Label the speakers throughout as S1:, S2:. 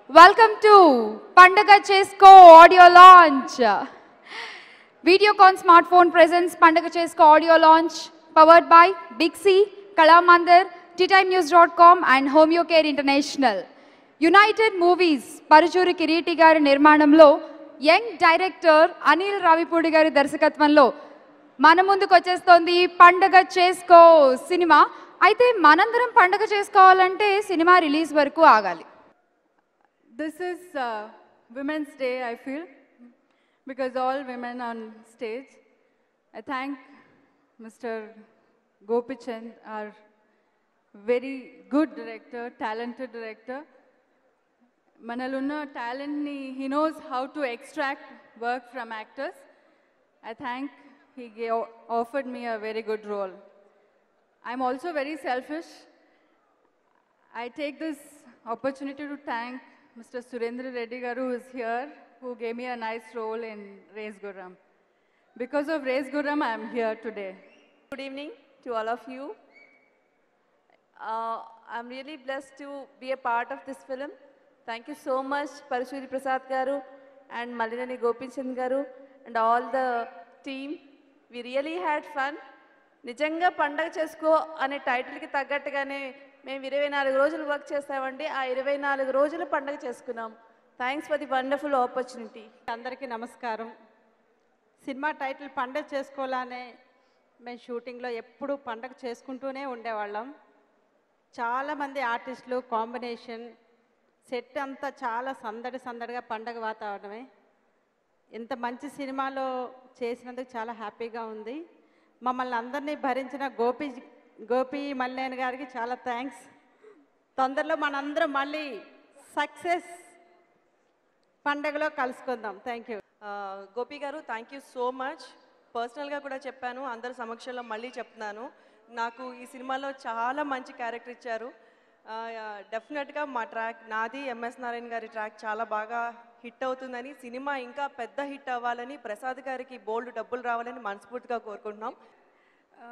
S1: Welcome to Pandaga Chesko audio launch Videocon smart phone presents Pandaga Chesko audio launch powered by Big C Kalamandir టిటైమ్ news dot com and homeo care international united movies Paruchuri Kireeti గారి నిర్మాణంలో young director Anil Ravipudi గారి దర్శకత్వంలో మన ముందుకు వచ్చేస్తోంది పండగ చేసుకో సినిమా అయితే మనందరం పండగ చేసుకోవాలంటే సినిమా రిలీజ్ వరకు ఆగాలి
S2: This is uh, Women's Day, I feel, because all women on stage. I thank Mr. Gopichand, our very good director, talented director. Manaluna talent, he knows how to extract work from actors. I thank he gave, offered me a very good role. I'm also very selfish. I take this opportunity to thank Mr. Surendra Reddy Garu who is here, who gave me a nice role in Race Gurram. Because of Race Gurram, I am here today.
S3: Good evening to all of you. Uh, I'm really blessed to be a part of this film. Thank you so much, Parashuri Prasad Garu and Malinani Gopichand Garu and all the team. We really had fun. నిజంగా పండగ చేసుకో అనే టైటిల్కి తగ్గట్టుగానే మేము ఇరవై నాలుగు రోజులు work చేస్తామండి ఆ ఇరవై నాలుగు రోజులు పండగ చేసుకున్నాం thanks for the wonderful opportunity
S4: అందరికీ నమస్కారం సినిమా టైటిల్ పండగ చేసుకోవాలనే మేము షూటింగ్లో ఎప్పుడూ పండగ చేసుకుంటూనే ఉండేవాళ్ళం చాలామంది ఆర్టిస్టులు కాంబినేషన్ సెట్ అంతా చాలా సందడి సందడిగా పండగ వాతావరణమే ఇంత మంచి సినిమాలో చేసినందుకు చాలా హ్యాపీగా ఉంది మమ్మల్ని అందరినీ భరించిన గోపి గోపి మల్లేని గారికి చాలా థ్యాంక్స్ తొందరలో మనందరం మళ్ళీ సక్సెస్ పండగలో కలుసుకుందాం థ్యాంక్ యూ
S5: ఆ, గోపి గారు థ్యాంక్ యూ సో మచ్ పర్సనల్గా కూడా చెప్పాను అందరి సమక్షంలో మళ్ళీ చెప్తున్నాను నాకు ఈ సినిమాలో చాలా మంచి క్యారెక్టర్ ఇచ్చారు డెఫినెట్గా మా ట్రాక్ నాది ఎంఎస్ నారాయణ గారి ట్రాక్ చాలా బాగా హిట్ అవుతుందని సినిమా ఇంకా పెద్ద హిట్ అవ్వాలని ప్రసాద్ గారికి బోల్డ్ డబ్బులు రావాలని మనస్ఫూర్తిగా కోరుకుంటున్నాం
S2: ఆ,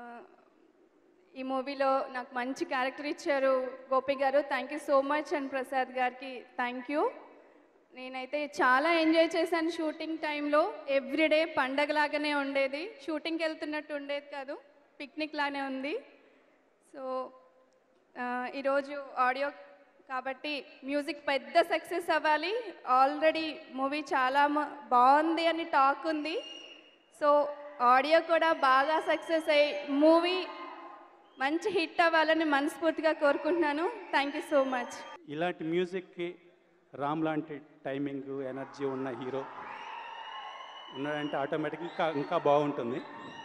S2: ఈ మూవీలో నాకు మంచి క్యారెక్టర్ ఇచ్చారు గోపి గారు thank you so much and Prasad గారికి థ్యాంక్ యూ నేనైతే చాలా ఎంజాయ్ చేశాను షూటింగ్ టైంలో ఎవ్రీడే పండగలాగానే ఉండేది షూటింగ్కి వెళ్తున్నట్టు ఉండేది కాదు పిక్నిక్ లానే ఉంది సో ఆ, ఈరోజు ఆడియో కాబట్టి మ్యూజిక్ పెద్ద సక్సెస్ అవ్వాలి ఆల్రెడీ మూవీ చాలా మ- బాగుంది అని టాక్ ఉంది సో ఆడియో కూడా బాగా సక్సెస్ అయ్యి మూవీ మంచి హిట్ అవ్వాలని మనస్ఫూర్తిగా కోరుకుంటున్నాను థ్యాంక్ యూ సో మచ్
S6: ఇలాంటి మ్యూజిక్కి రామ్ లాంటి టైమింగ్ ఎనర్జీ ఉన్న హీరో ఉన్నాడంటే ఆటోమేటిక్ ఇంకా ఇంకా బాగుంటుంది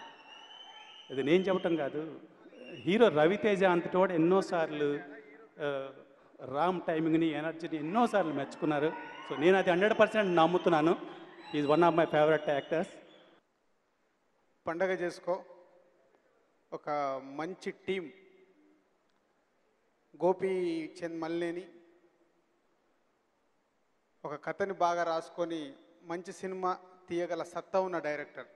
S6: ఇది నేను చెప్పటం కాదు హీరో రవితేజ అంతటి వాడు ఎన్నోసార్లు ఆ, రామ్ టైమింగ్ని ఎనర్జీని ఎన్నోసార్లు మెచ్చుకున్నారు సో నేను అది హండ్రెడ్ పర్సెంట్ నమ్ముతున్నాను is one of my favourite actors
S7: Pandaga Chesko ఒక మంచి టీం గోపి చంద్ మల్లేని ఒక కథని బాగా రాసుకొని మంచి సినిమా తీయగల సత్తా ఉన్న డైరెక్టర్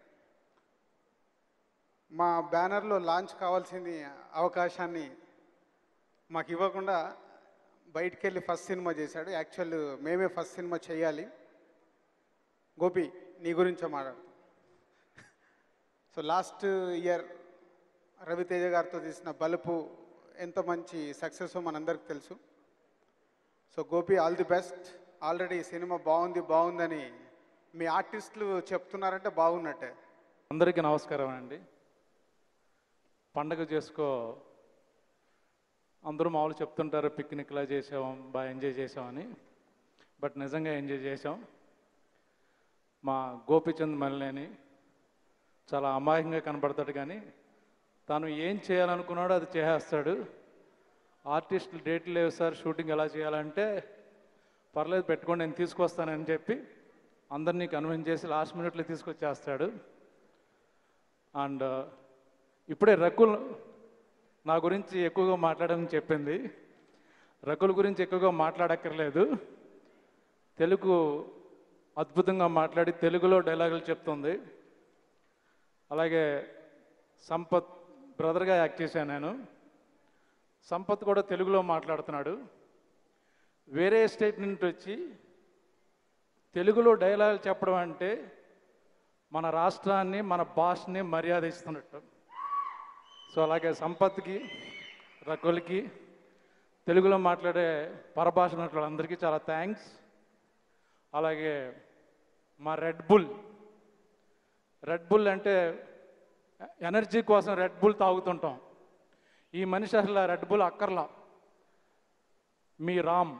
S7: మా బ్యానర్లో లాంచ్ కావాల్సింది అవకాశాన్ని మాకు ఇవ్వకుండా బయటికి వెళ్ళి ఫస్ట్ సినిమా చేశాడు యాక్చువల్ మేమే ఫస్ట్ సినిమా చేయాలి గోపి నీ గురించే మాట్లాడుతాం సో లాస్ట్ ఇయర్ రవితేజ గారితో తీసిన బలుపు ఎంత మంచి సక్సెస్ మనందరికి తెలుసు so Gopi all the best already cinema బాగుంది బాగుందని మీ ఆర్టిస్టులు చెప్తున్నారంటే బాగున్నట్టే
S8: అందరికీ నమస్కారం అండి పండగ చేసుకో అందరూ మామూలు చెప్తుంటారు పిక్నిక్లా చేసాం బాగా ఎంజాయ్ చేసామని బట్ నిజంగా ఎంజాయ్ చేసాం మా గోపిచంద్ మల్లేని చాలా అమాయకంగా కనబడతాడు కానీ తను ఏం చేయాలనుకున్నాడో అది చేసేస్తాడు ఆర్టిస్టులు డేట్లు లేవు సార్ షూటింగ్ ఎలా చేయాలంటే పర్లేదు పెట్టుకోండి నేను తీసుకొస్తానని చెప్పి అందరినీ కన్విన్స్ చేసి లాస్ట్ మినిట్లో తీసుకొచ్చేస్తాడు అండ్ ఇప్పుడే రకుల్ నా గురించి ఎక్కువగా మాట్లాడని చెప్పింది రకుల్ గురించి ఎక్కువగా మాట్లాడక్కర్లేదు తెలుగు అద్భుతంగా మాట్లాడి తెలుగులో డైలాగులు చెప్తుంది అలాగే సంపత్ బ్రదర్గా యాక్ట్ చేశాను నేను సంపత్ కూడా తెలుగులో మాట్లాడుతున్నాడు వేరే స్టేట్ నుండి వచ్చి తెలుగులో డైలాగ్ చెప్పడం అంటే మన రాష్ట్రాన్ని మన భాషని మర్యాద ఇస్తున్నట్టు సో అలాగే సంపత్కి రకుల్కి తెలుగులో మాట్లాడే పరభాష వాళ్ళందరికీ చాలా థ్యాంక్స్ అలాగే మా రెడ్ బుల్ రెడ్ బుల్ అంటే ఎనర్జీ కోసం రెడ్ బుల్ తాగుతుంటాం ఈ మనిషి అసలు రెడ్ బుల్ అక్కర్లా మీ రామ్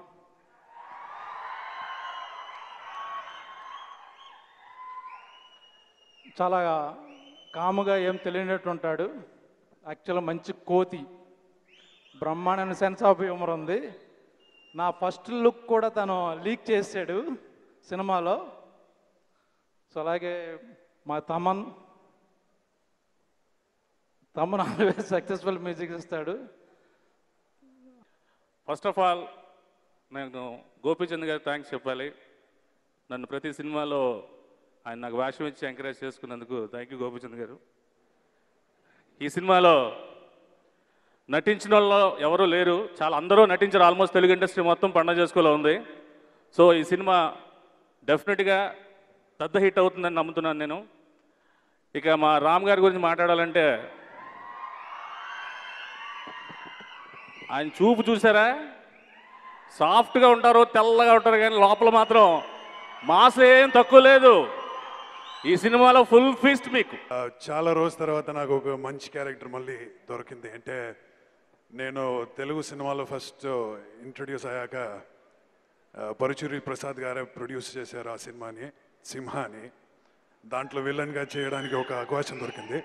S8: చాలా కాముగా ఏం తెలియనట్టు ఉంటాడు యాక్చువల్గా మంచి కోతి బ్రహ్మాండమైన సెన్స్ ఆఫ్ హ్యూమర్ ఉంది నా ఫస్ట్ లుక్ కూడా తను లీక్ చేసాడు సినిమాలో సో అలాగే మా Thaman Thaman always successful music ఇస్తాడు
S9: ఫస్ట్ ఆఫ్ ఆల్ నేను గోపీచంద్ గారికి థ్యాంక్స్ చెప్పాలి నన్ను ప్రతి సినిమాలో ఆయన నాకు వేషం ఇచ్చి ఎంకరేజ్ చేసుకున్నందుకు థ్యాంక్ యూ గోపీచంద్ గారు ఈ సినిమాలో నటించిన వాళ్ళు ఎవరూ లేరు చాలా అందరూ నటించారు ఆల్మోస్ట్ తెలుగు ఇండస్ట్రీ మొత్తం పండగ చేసుకోలో ఉంది సో ఈ సినిమా డెఫినెట్గా పెద్ద హిట్ అవుతుందని నమ్ముతున్నాను నేను ఇక మా రామ్ గారి గురించి మాట్లాడాలంటే ఆయన చూపు చూసారా సాఫ్ట్గా ఉంటారు తెల్లగా ఉంటారు కానీ లోపల మాత్రం మాస్ ఏం తక్కువ లేదు ఈ సినిమాలో ఫుల్ ఫీస్ట్ మీకు
S10: ఆ, చాలా రోజు తర్వాత నాకు ఒక మంచి క్యారెక్టర్ మళ్ళీ దొరికింది అంటే నేను తెలుగు సినిమాలో ఫస్ట్ ఇంట్రడ్యూస్ అయ్యాక ఆ, పరుచూరి ప్రసాద్ గారే ప్రొడ్యూస్ చేశారు ఆ సినిమాని సింహాని దాంట్లో విలన్గా చేయడానికి ఒక అవకాశం దొరికింది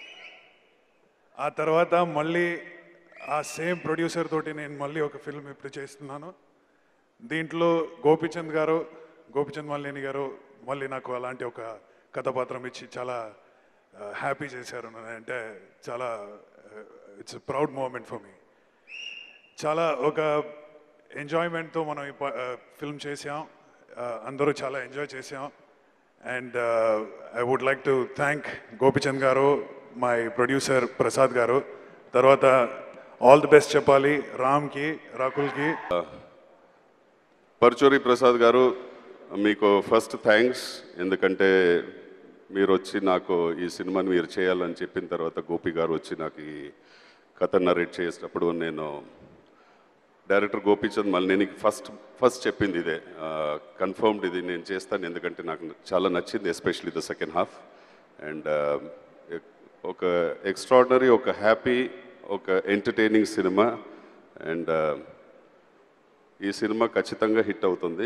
S10: ఆ తర్వాత మళ్ళీ ఆ సేమ్ ప్రొడ్యూసర్ తోటి నేను మళ్ళీ ఒక ఫిల్మ్ ఇప్పుడు చేస్తున్నాను దీంట్లో గోపిచంద్ గారు గోపిచంద్ మల్లేని గారు మళ్ళీ నాకు అలాంటి ఒక కథాపాత్రం ఇచ్చి చాలా హ్యాపీ చేశారు నన్ను. అంటే చాలా it's proud moment for me చాలా ఒక ఎంజాయ్మెంట్తో మనం ఈ ఫిల్మ్ చేసాం Uh, అందరూ చాలా ఎంజాయ్ చేసాం and I would like to thank Gopichand గారు మై ప్రొడ్యూసర్ ప్రసాద్ గారు తర్వాత ఆల్ ది బెస్ట్ చెప్పాలి రామ్కి రాకుల్కి
S11: పరుచూరి ప్రసాద్ గారు మీకు ఫస్ట్ థ్యాంక్స్ ఎందుకంటే మీరు వచ్చి నాకు ఈ సినిమాని మీరు చేయాలని చెప్పిన తర్వాత గోపి గారు వచ్చి నాకు ఈ కథ నరేట్ చేసేటప్పుడు నేను డైరెక్టర్ గోపీచంద్ మళ్ళీ నేను ఫస్ట్ ఫస్ట్ చెప్పింది ఇదే కన్ఫర్మ్డ్ ఇది నేను చేస్తాను ఎందుకంటే నాకు చాలా నచ్చింది especially the second half and ఒక ఎక్స్ట్రాడినరీ ఒక హ్యాపీ ఒక ఎంటర్టైనింగ్ సినిమా అండ్ ఈ సినిమా ఖచ్చితంగా హిట్ అవుతుంది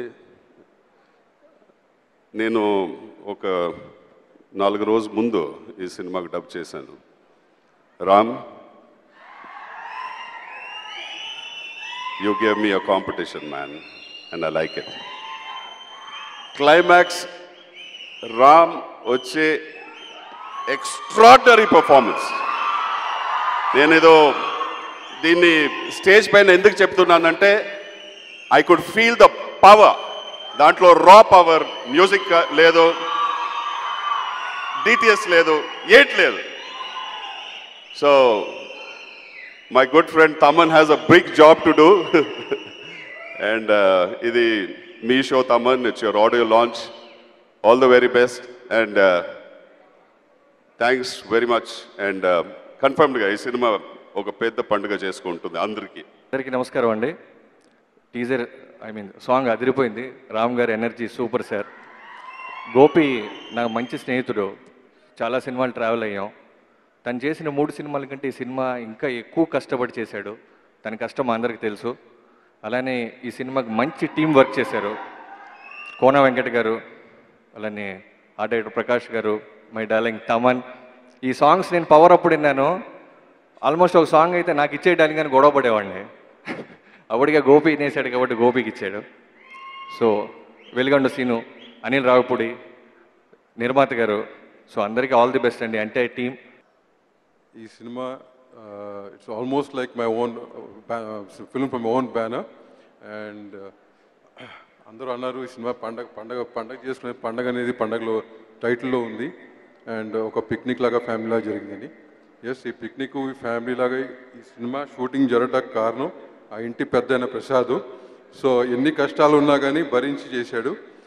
S11: నేను ఒక నాలుగు రోజు ముందు ఈ సినిమాకు డబ్ చేశాను Ram you gave me a competition man and I like it climax Ram వచ్చే ఎక్స్ట్రాడనరీ పర్ఫార్మెన్స్ నేనేదో దీన్ని స్టేజ్ పైన ఎందుకు చెప్తున్నానంటే I could feel the power దాంట్లో రా పవర్ మ్యూజిక్ లేదు డిటిఎస్ లేదు ఏట్ లేదు so my good friend Thaman has a big job to do and ఇది మీ show Thaman it's your audio launch all the very best and thanks very much and కన్ఫర్మ్డ్గా ఈ cinema ఒక పెద్ద పండుగ చేసుకుంటుంది అందరికీ
S12: అందరికీ నమస్కారం అండి టీజర్ ఐ మీన్ సాంగ్ అదిరిపోయింది రామ్ గారి ఎనర్జీ సూపర్ సార్ గోపి నాకు మంచి స్నేహితుడు చాలా సినిమాలు ట్రావెల్ అయ్యాం తను చేసిన మూడు సినిమాల కంటే ఈ సినిమా ఇంకా ఎక్కువ కష్టపడి చేశాడు తన కష్టం మా అందరికీ తెలుసు అలానే ఈ సినిమాకి మంచి టీం వర్క్ చేశారు కోన వెంకట గారు అలానే ఆర్ట్ డైరెక్టర్ ప్రకాష్ గారు మై డార్లింగ్ తమన్ ఈ సాంగ్స్ నేను పవర్ అప్పుడు విన్నాను ఆల్మోస్ట్ ఒక సాంగ్ అయితే నాకు ఇచ్చేయడానికి కానీ గొడవ పడేవాడిని అప్పటికే గోపి నేసాడు కాబట్టి గోపికి ఇచ్చాడు సో వెలుగండు సీను అనిల్ రావుపూడి నిర్మాత గారు సో అందరికీ ఆల్ ది బెస్ట్ అండి అంటే టీం
S13: ఈ cinema it's almost like my own film from own banner and అందరూ అన్నారు ఈ సినిమా పండగ పండగ పండగ చేసుకునే పండగ అనేది పండగలో టైటిల్లో ఉంది అండ్ ఒక పిక్నిక్ లాగా ఫ్యామిలీ లాగా జరిగిందని ఎస్ ఈ పిక్నిక్ ఈ ఫ్యామిలీ లాగా ఈ సినిమా షూటింగ్ జరగడానికి కారణం ఆ ఇంటి పెద్ద అయిన ప్రసాద్ సో ఎన్ని కష్టాలు ఉన్నా కానీ భరించి చేశాడు